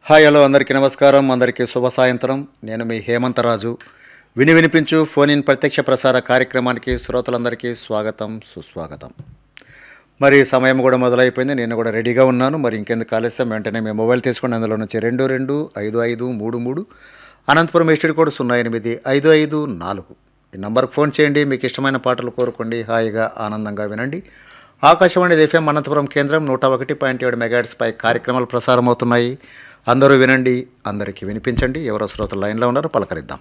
Hi hello అందరికీ నమస్కారం అందరికీ శుభ సాయంత్రం నేను మీ హేమంతరాజు విని వినిపించు ఫోన్ ఇన్ ప్రత్యక్ష ప్రసార కార్యక్రమానికి శ్రోతలందరికీ స్వాగతం సుస్వాగతం మరి సమయం కూడా మొదలైపోయింది నేను కూడా రెడీగా ఉన్నాను మరి ఇంకెందుకు ఆలస్యం వెంటనే మీ మొబైల్ తీసుకుని అందులో నుంచి రెండు రెండు ఐదు ఐదు మూడు మూడు అనంతపురం ఎస్టీడీ కోడ్ సున్నా ఎనిమిది ఐదు ఐదు నాలుగు ఈ నంబర్కి ఫోన్ చేయండి మీకు ఇష్టమైన పాటలు కోరుకోండి హాయిగా ఆనందంగా వినండి ఆకాశవాణి ఎఫ్ఎం అనంతపురం కేంద్రం నూట ఒకటి పాయింట్ ఏడు మెగాట్స్ పై కార్యక్రమాలు ప్రసారం అవుతున్నాయి అందరూ వినండి అందరికీ వినిపించండి ఎవరో శ్రోతలు లైన్లో ఉన్నారో పలకరిద్దాం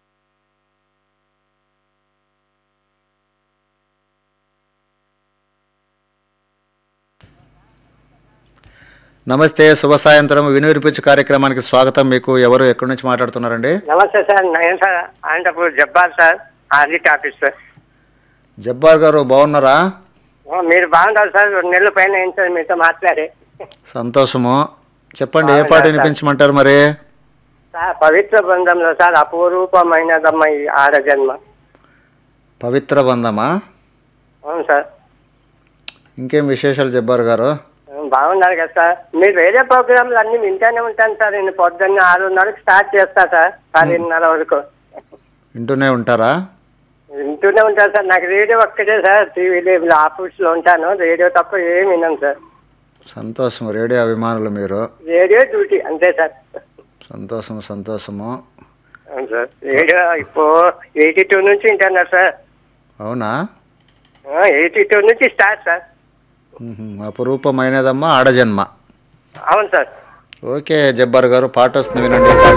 నమస్తే శుభ సాయంత్రం విని వినిపించు కార్యక్రమానికి స్వాగతం మీకు ఎవరు ఎక్కడి నుంచి మాట్లాడుతున్నారండి నమస్తే సార్ నేను sir Anantapur Jabbar sir audit office sir Jabbar గారు బాగున్నారా ఓ, మీరు బాగుంటారు సార్ రెండు నెలల పైన ఏంటి సార్ మీతో మాట్లాడి సంతోషము చెప్పండి ఏ పాట వినిపించమంటారు మరి సార్ పవిత్ర బృందంలో సార్ అపూరూపమైనదమ్మ ఈ ఆడ జన్మ పవిత్ర బంధమా అవును సార్ ఇంకేం విశేషాలు జబ్బార్ గారు బాగున్నారు కదా సార్ మీరు వేరే ప్రోగ్రాంలు అన్ని వింటానే ఉంటాను సార్ నేను పొద్దున్న ఆరున్నరకు స్టార్ట్ చేస్తా సార్ పదిన్నర వరకు వింటూనే ఉంటారా వింటూనే ఉంటాను సార్ నాకు రేడియో ఒక్కటే సార్ టీవీ లేదు ఆఫీస్లో ఉంటాను రేడియో తప్ప ఏం విన్నాను సార్ సంతోషం రేడియో అభిమానులు మీరు రేడియో డ్యూటీ అంతే సార్ సంతోషము సంతోషము అవును సార్ రేడియో ఇప్పుడు ఎయిటీ టూ నుంచి వింటున్నారు సార్ అవునా ఎయిటీ టూ నుంచి స్టార్ట్ సార్ మ్హూ. అపురూపమైనదమ్మా ఆడజన్మ అవును సార్ ఓకే జబ్బార్ గారు పాట వస్తుంది వినండి